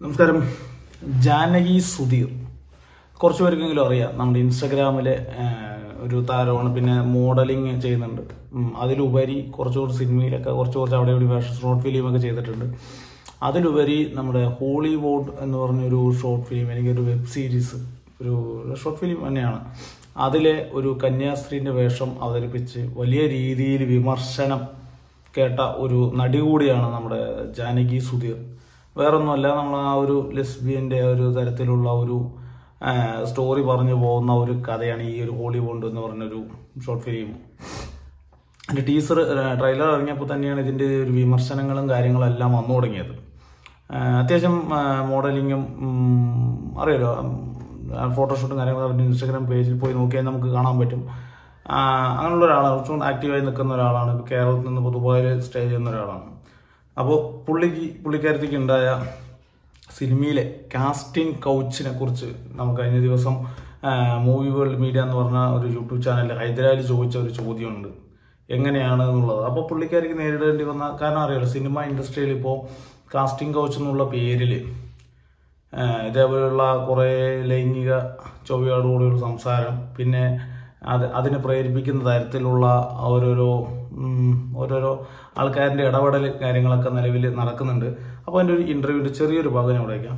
നമസ്കാരം ജാനകി സുധീർ കുറച്ച് പേർക്കെങ്കിലും അറിയാം നമ്മുടെ ഇൻസ്റ്റഗ്രാമിലെ ഒരു താരമാണ് പിന്നെ മോഡലിംഗ് ചെയ്യുന്നുണ്ട് ഉം, അതിലുപരി കുറച്ച് കുറച്ച് സിനിമയിലൊക്കെ കുറച്ച് കുറച്ച് അവിടെ ഇവിടെ വേഷം ഷോർട്ട് ഫിലിമൊക്കെ ചെയ്തിട്ടുണ്ട് അതിലുപരി നമ്മുടെ ഹോളിവുഡ് എന്ന് പറഞ്ഞൊരു ഷോർട്ട് ഫിലിം അല്ലെങ്കിൽ ഒരു വെബ് സീരീസ് ഒരു ഷോർട്ട് ഫിലിം തന്നെയാണ് അതിലെ ഒരു കന്യാസ്ത്രീന്റെ വേഷം അവതരിപ്പിച്ച് വലിയ രീതിയിൽ വിമർശനം കേട്ട ഒരു നടി കൂടിയാണ് നമ്മുടെ ജാനകി സുധീർ വേറൊന്നുമല്ല നമ്മൾ ആ ഒരു ലെസ്ബിയന്റെ ഒരു തരത്തിലുള്ള ഒരു ആ, സ്റ്റോറി പറഞ്ഞു പോകുന്ന ഒരു കഥയാണ് ഈ ഒരു ഹോളിവുഡ് എന്ന് പറഞ്ഞൊരു ഷോർട്ട് ഫിലിം അതിന്റെ ടീസർ ട്രെയിലർ ഇറങ്ങിയപ്പോൾ തന്നെയാണ് ഇതിന്റെ ഒരു വിമർശനങ്ങളും കാര്യങ്ങളും എല്ലാം വന്നു തുടങ്ങിയത് ആ, അത്യാവശ്യം മോഡലിങ്ങും അറിയാലോ ഫോട്ടോഷൂട്ടും കാര്യങ്ങളും അവരുടെ ഇൻസ്റ്റാഗ്രാം പേജിൽ പോയി നോക്കിയാൽ നമുക്ക് കാണാൻ പറ്റും ആ, അങ്ങനെയുള്ള ഒരാളാണ് കുറച്ചുകൂടി ആക്റ്റീവായി നിൽക്കുന്ന ഒരാളാണ് ഇപ്പോൾ കേരളത്തിൽ നിന്ന് ഇപ്പോൾ ദുബായിൽ സ്റ്റേ ചെയ്യുന്ന ഒരാളാണ് അപ്പോൾ പുള്ളിക്ക് പുള്ളിക്കാരത്തേക്ക് ഉണ്ടായ സിനിമയിലെ കാസ്റ്റിംഗ് കൗച്ചിനെ കുറിച്ച് നമുക്ക് കഴിഞ്ഞ ദിവസം മൂവി വേൾഡ് മീഡിയ എന്ന് പറഞ്ഞ ഒരു യൂട്യൂബ് ചാനലിൽ ഹൈദരാബാദിൽ ചോദിച്ച ഒരു ചോദ്യമുണ്ട് എങ്ങനെയാണ് എന്നുള്ളത് അപ്പോൾ പുള്ളിക്കാർക്ക് നേരിടേണ്ടി വന്ന കാരണം അറിയാലോ സിനിമ ഇൻഡസ്ട്രിയിൽ ഇപ്പോൾ കാസ്റ്റിംഗ് കൗച്ച് എന്നുള്ള പേരിൽ ഇതേപോലെയുള്ള കുറേ ലൈംഗിക ചൊവ്വയോടുകൂടിയുള്ള സംസാരം പിന്നെ അത് അതിനെ പ്രേരിപ്പിക്കുന്ന തരത്തിലുള്ള ഓരോരോ ഉം, ഓരോരോ ആൾക്കാരുടെ ഇടപെടൽ കാര്യങ്ങളൊക്കെ നിലവിൽ നടക്കുന്നുണ്ട് അപ്പോൾ അതിൻ്റെ ഒരു ഇന്റർവ്യൂവിൻ്റെ ചെറിയൊരു ഭാഗം ഞാൻ ഇവിടെ വയ്ക്കാം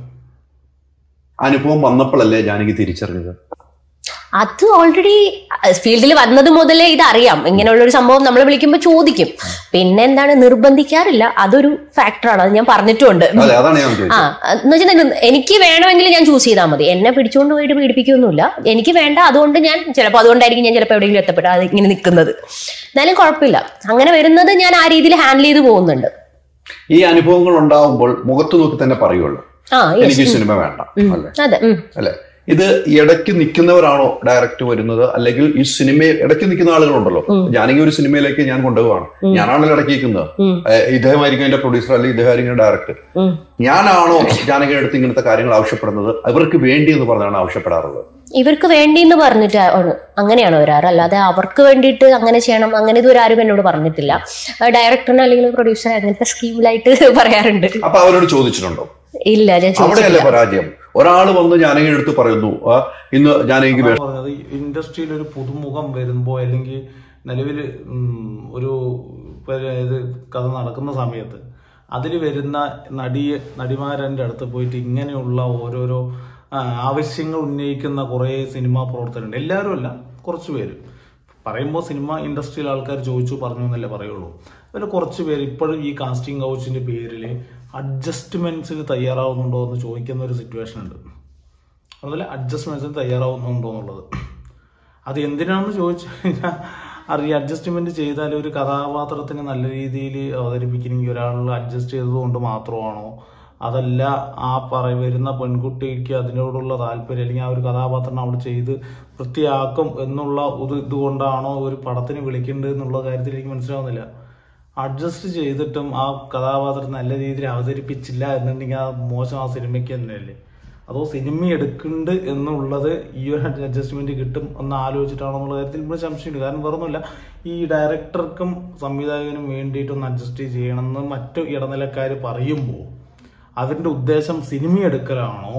അനുഭവം വന്നപ്പോഴല്ലേ ജാനകി തിരിച്ചറിഞ്ഞത് അത് ഓൾറെഡി ഫീൽഡിൽ വന്നത് മുതലേ ഇത് അറിയാം ഇങ്ങനെയുള്ള ഒരു സംഭവം നമ്മൾ വിളിക്കുമ്പോൾ ചോദിക്കും പിന്നെ എന്താണ് നിർബന്ധിക്കാറില്ല അതൊരു ഫാക്ടറാണ് അത് ഞാൻ പറഞ്ഞിട്ടുമുണ്ട് അതെ അതാണ് ഞാൻ ആ ചോദിച്ചത് എന്ന് വെച്ചാൽ എനിക്ക് വേണമെങ്കിൽ ഞാൻ ചൂസ് ചെയ്താൽ മതി എന്നെ പിടിച്ചുകൊണ്ട് പോയിട്ട് പീഡിപ്പിക്കൊന്നുമില്ല എനിക്ക് വേണ്ട അതുകൊണ്ട് ഞാൻ ചിലപ്പോൾ അതുകൊണ്ടായിരിക്കും ഞാൻ ചിലപ്പോൾ എവിടെയെങ്കിലും എത്തപ്പെട്ട അത് ഇങ്ങനെ നിൽക്കുന്നത് എന്നാലും കുഴപ്പമില്ല അങ്ങനെ വരുന്നത് ഞാൻ ആ രീതിയിൽ ഹാൻഡിൽ ചെയ്ത് പോകുന്നുണ്ട് ഈ അനുഭവങ്ങൾ ഉണ്ടാവുമ്പോൾ മുഖത്ത് നോക്കി തന്നെ പറയുള്ളൂ ആ yes. എനിക്ക് ഈ സിനിമ വേണ്ട അല്ലെ അതെ ഉം. അല്ലെ ഇത് ഇടയ്ക്ക് നിൽക്കുന്നവരാണോ ഡയറക്റ്റ് വരുന്നത് അല്ലെങ്കിൽ ഈ സിനിമ ഇടയ്ക്ക് നിൽക്കുന്ന ആളുകളുണ്ടല്ലോ ജാനകി ഒരു സിനിമയിലേക്ക് ഞാൻ കൊണ്ടുപോവാണ് ഞാനാണല്ലോ ഇടയ്ക്ക് നിൽക്കുന്നത് ഉം. ഏഹ് ഇദ്ദേഹമായിരിക്കും എന്റെ പ്രൊഡ്യൂസർ അല്ലെങ്കിൽ ഇദ്ദേഹമായിരിക്കും ഡയറക്ടർ ഉം. ഞാനാണോ ജാനകിയുടെ അടുത്ത് ഇങ്ങനത്തെ കാര്യങ്ങൾ ആവശ്യപ്പെടുന്നത് അവർക്ക് വേണ്ടി എന്ന് പറഞ്ഞാണ് ആവശ്യപ്പെടാറുള്ളത് ഇവർക്ക് വേണ്ടി എന്ന് പറഞ്ഞിട്ട് ആണ് അങ്ങനെയാണ് വരാറ് അല്ലാതെ അവർക്ക് വേണ്ടിയിട്ട് അങ്ങനെ ചെയ്യണം അങ്ങനെ ഇതുവരെ ആരും എന്നോട് പറഞ്ഞിട്ടില്ല ഡയറക്ടറിന് അല്ലെങ്കിൽ പ്രൊഡ്യൂസർ അങ്ങനത്തെ സ്കീമിലായിട്ട് പറയാറുണ്ട് അപ്പൊ അവരോട് ചോദിച്ചിട്ടുണ്ടോ ഇല്ല ഞാൻ അവിടെയല്ലേ ചോദിച്ചിട്ടില്ല പരാജയം ഒരാൾ വന്ന് ജാനകിയുടെ അടുത്ത് പറയുന്നു "ആ, ഇന്ന് ജാനകിക്ക് അതാണ് പറഞ്ഞത് ഇൻഡസ്ട്രിയിൽ ഒരു പുതുമുഖം വരുമ്പോൾ അല്ലെങ്കിൽ നിലവിൽ ഒരു പര- ഇത് കഥ നടക്കുന്ന സമയത്ത് അതിൽ വരുന്ന നടിയെ നടിമാരൻ്റെ അടുത്ത് പോയിട്ട് ഇങ്ങനെയുള്ള ഓരോരോ ആ, ആവശ്യങ്ങൾ ഉന്നയിക്കുന്ന കുറേ സിനിമാ പ്രവർത്തകരുണ്ട് എല്ലാവരും അല്ല കുറച്ച് പേര് പറയുമ്പോൾ സിനിമ ഇൻഡസ്ട്രിയിൽ ആൾക്കാർ ചോദിച്ചു പറഞ്ഞു എന്നല്ലേ പറയുള്ളൂ അതിൽ കുറച്ച് പേര് ഇപ്പോഴും ഈ കാസ്റ്റിംഗ് കൗച്ചിന്റെ പേരിൽ അഡ്ജസ്റ്റ്മെന്റ്സിന് തയ്യാറാവുന്നുണ്ടോ എന്ന് ചോദിക്കുന്ന ഒരു സിറ്റുവേഷൻ ഉണ്ട് അതുപോലെ അഡ്ജസ്റ്റ്മെന്റ്സിന് തയ്യാറാവുന്നുണ്ടോ എന്നുള്ളത് അത് എന്തിനാണെന്ന് ചോദിച്ചു കഴിഞ്ഞാൽ അറിയാം അഡ്ജസ്റ്റ്മെന്റ് ചെയ്താൽ ഒരു കഥാപാത്രത്തിന് നല്ല രീതിയിൽ അവതരിപ്പിക്കണമെങ്കിൽ ഒരാൾ അഡ്ജസ്റ്റ് ചെയ്തതുകൊണ്ട് മാത്രമാണോ അതല്ല ആ പറ വരുന്ന പെൺകുട്ടിക്ക് അതിനോടുള്ള താല്പര്യം അല്ലെങ്കിൽ ആ ഒരു കഥാപാത്രം അവിടെ ചെയ്ത് വൃത്തിയാക്കും എന്നുള്ള ഒരു ഇതുകൊണ്ടാണോ ഒരു പടത്തിന് വിളിക്കേണ്ടത് എന്നുള്ള കാര്യത്തിൽ എനിക്ക് മനസ്സിലാവുന്നില്ല അഡ്ജസ്റ്റ് ചെയ്തിട്ടും ആ കഥാപാത്രം നല്ല രീതിയിൽ അവതരിപ്പിച്ചില്ല എന്നുണ്ടെങ്കിൽ ആ മോശം ആ സിനിമയ്ക്ക് തന്നെയല്ലേ അതോ സിനിമ എടുക്കുന്നുണ്ട് എന്നുള്ളത് ഈ ഒരു അഡ്ജസ്റ്റ്മെന്റ് കിട്ടും എന്ന് ആലോചിച്ചിട്ടാണോ എന്നുള്ള കാര്യത്തിൽ ഇവിടെ സംശയമുണ്ട് കാരണം വേറൊന്നുമില്ല ഈ ഡയറക്ടർക്കും സംവിധായകനും വേണ്ടിയിട്ടൊന്ന് അഡ്ജസ്റ്റ് ചെയ്യണമെന്ന് മറ്റു ഇടനിലക്കാർ പറയുമ്പോൾ അതിന്റെ ഉദ്ദേശം സിനിമ എടുക്കലാണോ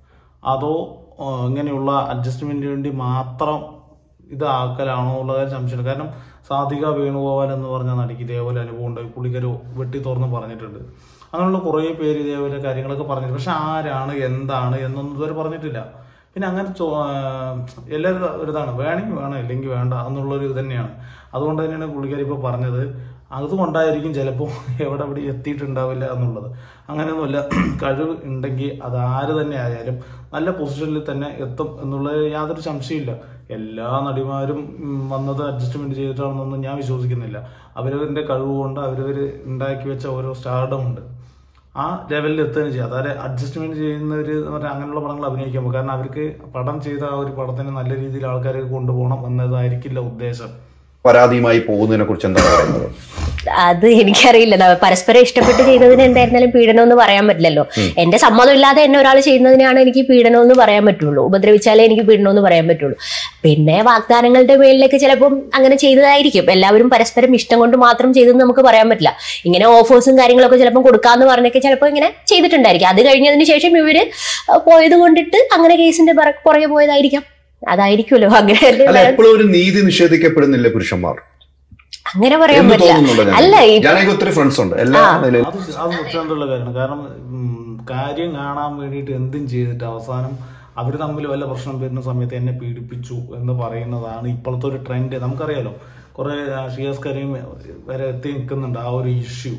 അതോ ആ, ഇങ്ങനെയുള്ള അഡ്ജസ്റ്റ്മെന്റിന് വേണ്ടി മാത്രം ഇതാക്കലാണോ ഉള്ള കാര്യം സംശയമുണ്ട് കാരണം സാധിക വേണുഗോപാൽ എന്ന് പറഞ്ഞ നടിക്ക് ഇതേപോലെ അനുഭവം ഉണ്ട് പുള്ളിക്കൊരു വെട്ടി തുറന്ന് പറഞ്ഞിട്ടുണ്ട് അങ്ങനെയുള്ള കുറേ പേര് ഇതേപോലെ കാര്യങ്ങളൊക്കെ പറഞ്ഞിട്ടുണ്ട് പക്ഷെ ആരാണ് എന്താണ് എന്നൊന്നും ഇതുവരെ പറഞ്ഞിട്ടില്ല പിന്നെ അങ്ങനെ ചോ- ആ, എല്ലാവരും ഒരു ഇതാണ് വേണമെങ്കിൽ വേണം ഇല്ലെങ്കിൽ വേണ്ട എന്നുള്ളൊരു ഇത് തന്നെയാണ് അതുകൊണ്ട് തന്നെയാണ് പുള്ളിക്കാരി ഇപ്പോൾ പറഞ്ഞത് അതുകൊണ്ടായിരിക്കും ചിലപ്പോൾ എവിടെ എവിടെ എത്തിയിട്ടുണ്ടാവില്ല എന്നുള്ളത് അങ്ങനെയൊന്നുമില്ല കഴിവ് ഉണ്ടെങ്കിൽ അത് ആര് തന്നെ ആയാലും നല്ല പൊസിഷനിൽ തന്നെ എത്തും എന്നുള്ളത് യാതൊരു സംശയമില്ല എല്ലാ നടിമാരും ഉം, വന്നത് അഡ്ജസ്റ്റ്മെന്റ് ചെയ്തിട്ടാണെന്നൊന്നും ഞാൻ വിശ്വസിക്കുന്നില്ല അവരവരുടെ കഴിവ് കൊണ്ട് അവരവർ ഉണ്ടാക്കി വെച്ച ഓരോ സ്റ്റാർഡം ഉണ്ട് ആ ലെവലിൽ എത്തുകയും ചെയ്യുക അതായത് അഡ്ജസ്റ്റ്മെന്റ് ചെയ്യുന്നവർ എന്ന് പറഞ്ഞാൽ അങ്ങനെയുള്ള പടങ്ങൾ അഭിനയിക്കാൻ പോകും കാരണം അവർക്ക് പടം ചെയ്ത ആ ഒരു പടത്തിന് നല്ല രീതിയിൽ ആൾക്കാരെ കൊണ്ടുപോകണം എന്നതായിരിക്കില്ല ഉദ്ദേശം പരാതിയുമായി പോകുന്നതിനെ കുറിച്ച് എന്താ പറയുന്നത് അത് എനിക്കറിയില്ല ന- പരസ്പരം ഇഷ്ടപ്പെട്ട് ചെയ്തതിന് എന്തായിരുന്നാലും പീഡനം എന്ന് പറയാൻ പറ്റില്ലല്ലോ എന്റെ സമ്മതം ഇല്ലാതെ എന്നെ ഒരാൾ ചെയ്യുന്നതിനാണ് എനിക്ക് പീഡനം എന്ന് പറയാൻ പറ്റുള്ളൂ ഉപദ്രവിച്ചാലേ എനിക്ക് പീഡനം എന്ന് പറയാൻ പറ്റുള്ളൂ പിന്നെ വാഗ്ദാനങ്ങളുടെ മേളിലേക്ക് ചിലപ്പം അങ്ങനെ ചെയ്തതായിരിക്കും എല്ലാവരും പരസ്പരം ഇഷ്ടം കൊണ്ട് മാത്രം ചെയ്തെന്ന് നമുക്ക് പറയാൻ പറ്റില്ല ഇങ്ങനെ ഓഫേഴ്സും കാര്യങ്ങളൊക്കെ ചിലപ്പോൾ കൊടുക്കാന്ന് പറഞ്ഞൊക്കെ ചിലപ്പോൾ ഇങ്ങനെ ചെയ്തിട്ടുണ്ടായിരിക്കും അത് കഴിഞ്ഞതിന് ശേഷം ഇവര് പോയത് കൊണ്ടിട്ട് അങ്ങനെ കേസിന്റെ പിറ- പുറകെ പോയതായിരിക്കാം അതായിരിക്കുമല്ലോ അങ്ങനെ അല്ല അല്ലേ എപ്പോഴും ഒരു നീതി നിഷേധിക്കപ്പെടുന്നില്ല പുരുഷന്മാർ അങ്ങനെ പറയാൻ എന്ന് പറ്റില്ല തോന്നുന്നുണ്ടോ അല്ല ഞാൻ ഈ- ഞാനെനിക്ക് ഒത്തിരി ഫ്രണ്ട്സ് ഉണ്ട് എല്ലാ നിലയിലും അത് അത് മുറ്റാണ്ടുള്ള കാര്യമാണ് കാരണം ഉം, കാര്യം കാണാൻ വേണ്ടിയിട്ട് എന്തും ചെയ്തിട്ട് അവസാനം അവർ തമ്മിൽ വല്ല പ്രശ്നം വരുന്ന സമയത്ത് എന്നെ പീഡിപ്പിച്ചു എന്ന് പറയുന്നതാണ് ഇപ്പോഴത്തെ ഒരു ട്രെൻഡ് നമുക്കറിയാലോ കുറെ ഷിയാസ്കരെയും വരെ എത്തി നിൽക്കുന്നുണ്ട് ആ ഒരു ഇഷ്യൂ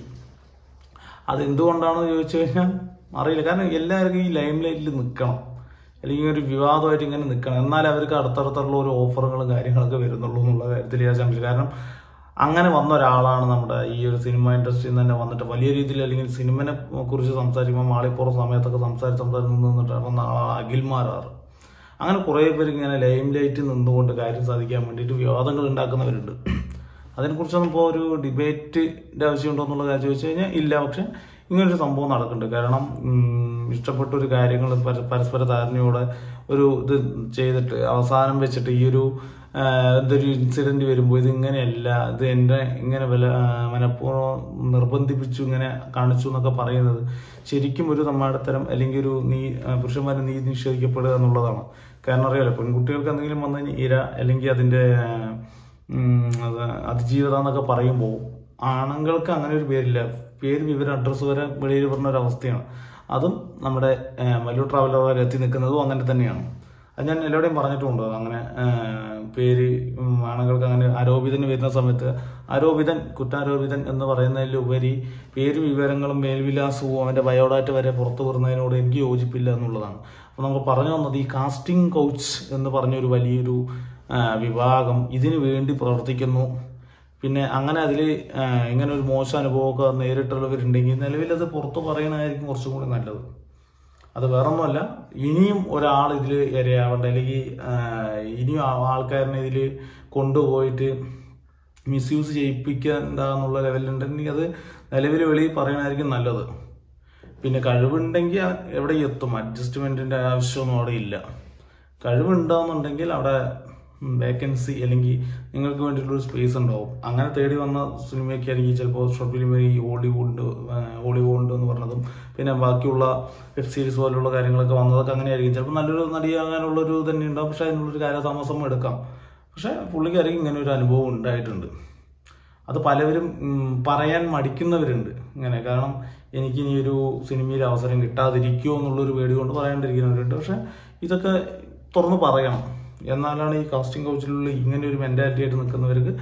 അത് എന്തുകൊണ്ടാണെന്ന് ചോദിച്ചു കഴിഞ്ഞാൽ അറിയില്ല കാരണം എല്ലാവർക്കും ഈ ലൈം ലൈറ്റിൽ നിൽക്കണം അല്ലെങ്കിൽ ഒരു വിവാദമായിട്ട് ഇങ്ങനെ നിൽക്കണം എന്നാലേ അവർക്ക് അടുത്തടുത്തുള്ള ഒരു ഓഫറുകളും കാര്യങ്ങളൊക്കെ വരുന്നുള്ളൂ എന്നുള്ള കാര്യത്തിൽ ഞാൻ സംശയം കാരണം അങ്ങനെ വന്ന ഒരാളാണ് നമ്മുടെ ഈ ഒരു സിനിമ ഇൻഡസ്ട്രിയിൽ തന്നെ വന്നിട്ട് വലിയ രീതിയിൽ അല്ലെങ്കിൽ സിനിമനെ കുറിച്ച് സംസാരിക്കുമ്പോൾ മാളിപ്പുറം സമയത്തൊക്കെ സംസാരിച്ച് സംസാരിച്ച് നിന്ന് നിന്നിട്ട് വന്ന ആളാണ് അഖിൽമാരാറ് അങ്ങനെ കുറേ പേര് ഇങ്ങനെ ലൈം ലൈറ്റിൽ നിന്നുകൊണ്ട് കാര്യം സാധിക്കാൻ വേണ്ടിയിട്ട് വിവാദങ്ങൾ ഉണ്ടാക്കുന്നവരുണ്ട് അതിനെക്കുറിച്ചൊന്നും ഇപ്പോൾ ഒരു ഡിബേറ്റിന്റെ ആവശ്യമുണ്ടോ എന്നുള്ള കാര്യം ചോദിച്ചു കഴിഞ്ഞാൽ ഇല്ല പക്ഷെ ഇങ്ങനൊരു സംഭവം നടക്കുന്നുണ്ട് കാരണം ഉം, ഇഷ്ടപ്പെട്ട ഒരു കാര്യങ്ങൾ പര- പരസ്പര ധാരണയോടെ ഒരു ഇത് ചെയ്തിട്ട് അവസാനം വെച്ചിട്ട് ഈ ഒരു ആ, എന്തൊരു ഇൻസിഡന്റ് വരുമ്പോൾ ഇത് ഇങ്ങനെയല്ല ഇത് എന്റെ ഇങ്ങനെ വില ആ, മനഃപൂർവ്വം നിർബന്ധിപ്പിച്ചു ഇങ്ങനെ കാണിച്ചു എന്നൊക്കെ പറയുന്നത് ശരിക്കും ഒരു നമ്മടത്തരം അല്ലെങ്കിൽ ഒരു നീ ആ, പുരുഷന്മാരെ നീതി നിഷേധിക്കപ്പെടുക എന്നുള്ളതാണ് കാരണം അറിയാലോ പെൺകുട്ടികൾക്ക് എന്തെങ്കിലും വന്നു കഴിഞ്ഞാൽ ഇര അല്ലെങ്കിൽ അതിന്റെ ആ, ഉം, അത് അതിജീവിത എന്നൊക്കെ പറയുമ്പോൾ ആണുങ്ങൾക്ക് അങ്ങനെ ഒരു പേരില്ല പേര് വിവരം അഡ്രസ്സ് വരെ വെളിയിൽ പറഞ്ഞ ഒരു അവസ്ഥയാണ് അതും നമ്മുടെ ആ, മല്ലു ട്രാവലർ വരെ എത്തി നിൽക്കുന്നതും അങ്ങനെ തന്നെയാണ് അത് ഞാൻ എല്ലാവരുടെയും പറഞ്ഞിട്ടുമുണ്ട് അങ്ങനെ ആ, പേര് ഉം, ആണുങ്ങൾക്ക് അങ്ങനെ ആരോപിതന് വരുന്ന സമയത്ത് ആരോപിതൻ കുറ്റാരോപിതൻ എന്ന് പറയുന്നതിലുപരി പേര് വിവരങ്ങളും മേൽവിലാസവും അവന്റെ ബയോഡാറ്റ വരെ പുറത്തു വരുന്നതിനോട് എനിക്ക് യോജിപ്പില്ല എന്നുള്ളതാണ് അപ്പോൾ നമുക്ക് പറഞ്ഞു വന്നത് ഈ കാസ്റ്റിംഗ് കൗച്ച് എന്ന് പറഞ്ഞൊരു വലിയൊരു ആ, വിഭാഗം ഇതിനു വേണ്ടി പ്രവർത്തിക്കുന്നു പിന്നെ അങ്ങനെ അതിൽ ഇങ്ങനെ ഒരു മോശം അനുഭവമൊക്കെ നേരിട്ടുള്ളവരുണ്ടെങ്കിൽ നിലവിൽ അത് പുറത്തു പറയണതായിരിക്കും കുറച്ചും കൂടി നല്ലത് അത് വേറൊന്നുമല്ല ഇനിയും ഒരാൾ ഇതിൽ ഇരയാവേണ്ട അല്ലെങ്കിൽ ആ, ഇനിയും ആ- ആൾക്കാരനെ ഇതിൽ കൊണ്ടുപോയിട്ട് മിസ്യൂസ് ചെയ്യിപ്പിക്കണ്ട എന്നുള്ള ലെവലുണ്ടെങ്കിൽ അത് നിലവിൽ വെളിയിൽ പറയണതായിരിക്കും നല്ലത് പിന്നെ കഴിവുണ്ടെങ്കിൽ എവിടെ എത്തും അഡ്ജസ്റ്റ്മെന്റിന്റെ ആവശ്യമൊന്നും അവിടെ ഇല്ല കഴിവുണ്ടാവുന്നുണ്ടെങ്കിൽ അവിടെ വേക്കൻസി അല്ലെങ്കിൽ നിങ്ങൾക്ക് വേണ്ടിയിട്ടുള്ള സ്പേസ് ഉണ്ടാവും അങ്ങനെ തേടി വന്ന സിനിമയൊക്കെ ആണെങ്കിൽ ചിലപ്പോൾ ഷോർട്ട് ഫിലിം ഈ ഹോളിവുഡ് ഹോളിവുഡ് എന്ന് പറഞ്ഞതും പിന്നെ ബാക്കിയുള്ള വെബ് സീരീസ് പോലുള്ള കാര്യങ്ങളൊക്കെ വന്നതൊക്കെ അങ്ങനെയായിരിക്കും ചിലപ്പോൾ നല്ലൊരു നടിയാകാനുള്ളൊരു തന്നെ ഉണ്ടാവും പക്ഷെ അതിനുള്ളൊരു കാലതാമസം എടുക്കാം പക്ഷെ പുള്ളിക്കാർക്ക് ഇങ്ങനെ ഒരു അനുഭവം ഉണ്ടായിട്ടുണ്ട് അത് പലവരും ഉം, പറയാൻ മടിക്കുന്നവരുണ്ട് ഇങ്ങനെ കാരണം എനിക്ക് ഇനി ഒരു സിനിമയിൽ അവസരം കിട്ടാതിരിക്കുമോ എന്നുള്ളൊരു പേടി കൊണ്ട് പറയാണ്ടിരിക്കുന്നവരുണ്ട് പക്ഷെ ഇതൊക്കെ തുറന്ന് പറയണം എന്നാലാണ് ഈ കാസ്റ്റിംഗ് കൗച്ചിലുള്ള ഇങ്ങനെ ഒരു മെന്റാലിറ്റി ആയിട്ട് നിൽക്കുന്നവർക്ക്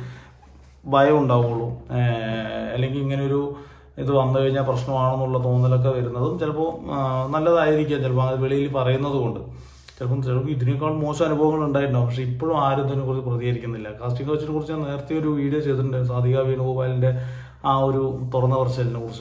ഭയം ഉണ്ടാവുള്ളൂ ഏഹ്, അല്ലെങ്കിൽ ഇങ്ങനെ ഒരു ഇത് വന്നു കഴിഞ്ഞാൽ പ്രശ്നമാണെന്നുള്ള തോന്നലൊക്കെ വരുന്നതും ചിലപ്പോൾ നല്ലതായിരിക്കാം ചിലപ്പോൾ അത് വെളിയിൽ പറയുന്നത് കൊണ്ട് ചിലപ്പം ചിലപ്പോൾ ഇതിനേക്കാൾ മോശം അനുഭവങ്ങൾ ഉണ്ടായിട്ടുണ്ടാവും പക്ഷെ ഇപ്പോഴും ആരും ഇതിനെ കുറിച്ച് പ്രതികരിക്കുന്നില്ല കാസ്റ്റിംഗ് കോച്ചിനെ കുറിച്ച് ഞാൻ നേരത്തെ ഒരു വീഡിയോ ചെയ്തിട്ടുണ്ട് സാധിക വേണുഗോപാലിന്റെ ആ ഒരു തുറന്ന പറച്ചിലിനെ കുറിച്ച്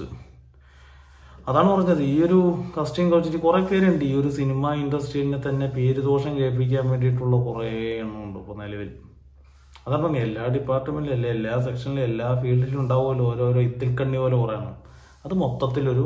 അതാണ് പറഞ്ഞത് ഈ ഒരു കാസ്റ്റിംഗ് കോച്ചിൽ കുറെ പേരുണ്ട് ഈ ഒരു സിനിമ ഇൻഡസ്ട്രീനെ തന്നെ പേര് ദോഷം കേൾപ്പിക്കാൻ വേണ്ടിയിട്ടുള്ള കുറെ എണ്ണമുണ്ട് ഇപ്പൊ നിലവിൽ അതാണ് പറഞ്ഞത് എല്ലാ ഡിപ്പാർട്ട്മെന്റിലും അല്ലെ എല്ലാ സെക്ഷനിലും എല്ലാ ഫീൽഡിലും ഉണ്ടാവുമല്ലോ ഓരോരോ ഇത്തിൽക്കണ്ണി പോലെ കുറെ എണ്ണം അത് മൊത്തത്തിലൊരു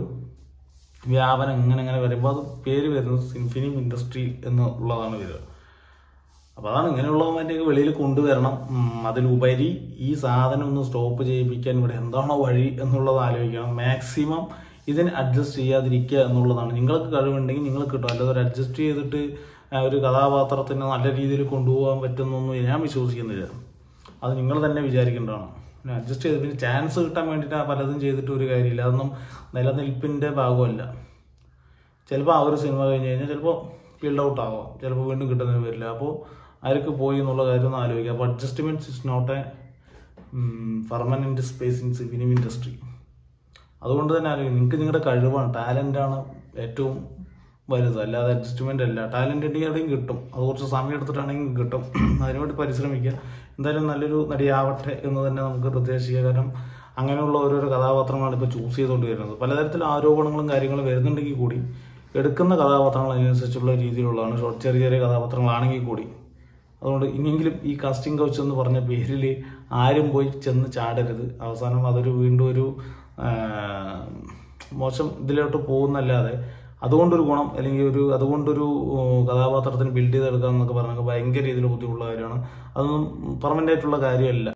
വ്യാപനം ഇങ്ങനെ ഇങ്ങനെ വരുമ്പോൾ അത് പേര് വരുന്നത് ഫിലിം ഇൻഡസ്ട്രി എന്നുള്ളതാണ് വരിക അപ്പൊ അതാണ് ഇങ്ങനെയുള്ളവന്മാരെയൊക്കെ വെളിയിൽ കൊണ്ടുവരണം ഉം, അതിലുപരി ഈ സാധനം ഒന്ന് സ്റ്റോപ്പ് ചെയ്യിപ്പിക്കാൻ ഇവിടെ എന്താണോ വഴി എന്നുള്ളത് ആലോചിക്കണം മാക്സിമം ഇതിന് അഡ്ജസ്റ്റ് ചെയ്യാതിരിക്കുക എന്നുള്ളതാണ് നിങ്ങൾക്ക് കഴിവുണ്ടെങ്കിൽ നിങ്ങൾ കിട്ടും അല്ലാതെ ഒരു അഡ്ജസ്റ്റ് ചെയ്തിട്ട് ആ, ഒരു കഥാപാത്രത്തിനെ നല്ല രീതിയിൽ കൊണ്ടുപോകാൻ പറ്റുന്നൊന്നും ഞാൻ വിശ്വസിക്കുന്നില്ല അത് നിങ്ങൾ തന്നെ വിചാരിക്കേണ്ടതാണ് പിന്നെ അഡ്ജസ്റ്റ് ചെയ്ത് പിന്നെ ചാൻസ് കിട്ടാൻ വേണ്ടിയിട്ട് ആ പലതും ചെയ്തിട്ട് ഒരു കാര്യമില്ല അതൊന്നും നിലനിൽപ്പിന്റെ ഭാഗമല്ല ചിലപ്പോൾ ആ ഒരു സിനിമ കഴിഞ്ഞ് കഴിഞ്ഞാൽ ചിലപ്പോൾ ഫീൽഡ് ഔട്ട് ആവാം ചിലപ്പോൾ വീണ്ടും കിട്ടുന്നതിന് വരില്ല അപ്പോൾ ആർക്ക് പോയി എന്നുള്ള കാര്യം ഒന്ന് ആലോചിക്കുക അപ്പോൾ adjustments is not a permanent space in film industry അതുകൊണ്ട് തന്നെ ആലോചിക്കും നിങ്ങൾക്ക് നിങ്ങളുടെ കഴിവാണ് ടാലൻ്റാണ് ഏറ്റവും വലുത് അല്ലാതെ അഡ്ജസ്റ്റ്മെന്റ് അല്ല ടാലന്റ് ഉണ്ടെങ്കിൽ എവിടെയും കിട്ടും അത് കുറച്ച് സമയം എടുത്തിട്ടാണെങ്കിൽ കിട്ടും അതിനുവേണ്ടി പരിശ്രമിക്കുക എന്തായാലും നല്ലൊരു നടിയാവട്ടെ എന്ന് തന്നെ നമുക്ക് പ്രത്യേകിക്കുക കാരണം അങ്ങനെയുള്ള ഓരോരോ കഥാപാത്രങ്ങളാണ് ഇപ്പോൾ ചൂസ് ചെയ്തുകൊണ്ട് വരുന്നത് പലതരത്തിലുള്ള ആരോപണങ്ങളും കാര്യങ്ങളും വരുന്നുണ്ടെങ്കിൽ കൂടി എടുക്കുന്ന കഥാപാത്രങ്ങൾ അതിനനുസരിച്ചുള്ള രീതിയിലുള്ളതാണ് ഷോർട്ട് ചെറിയ ചെറിയ കഥാപാത്രങ്ങളാണെങ്കിൽ കൂടി അതുകൊണ്ട് ഇനിയെങ്കിലും ഈ കാസ്റ്റിംഗ് കൗച്ച് എന്ന് പറഞ്ഞ പേരിൽ ആരും പോയി ചെന്ന് ചാടരുത് അവസാനം അതൊരു വീണ്ടും ഒരു ആ, മോശം ഇതിലോട്ട് പോകുന്നല്ലാതെ അതുകൊണ്ടൊരു ഗുണം അല്ലെങ്കിൽ ഒരു അതുകൊണ്ടൊരു ഉം, കഥാപാത്രത്തിന് ബിൽഡ് ചെയ്തെടുക്കുക എന്നൊക്കെ പറഞ്ഞാൽ ഭയങ്കര രീതിയിൽ ബുദ്ധിമുട്ടുള്ള കാര്യമാണ് അതൊന്നും പെർമനന്റ് ആയിട്ടുള്ള കാര്യമല്ല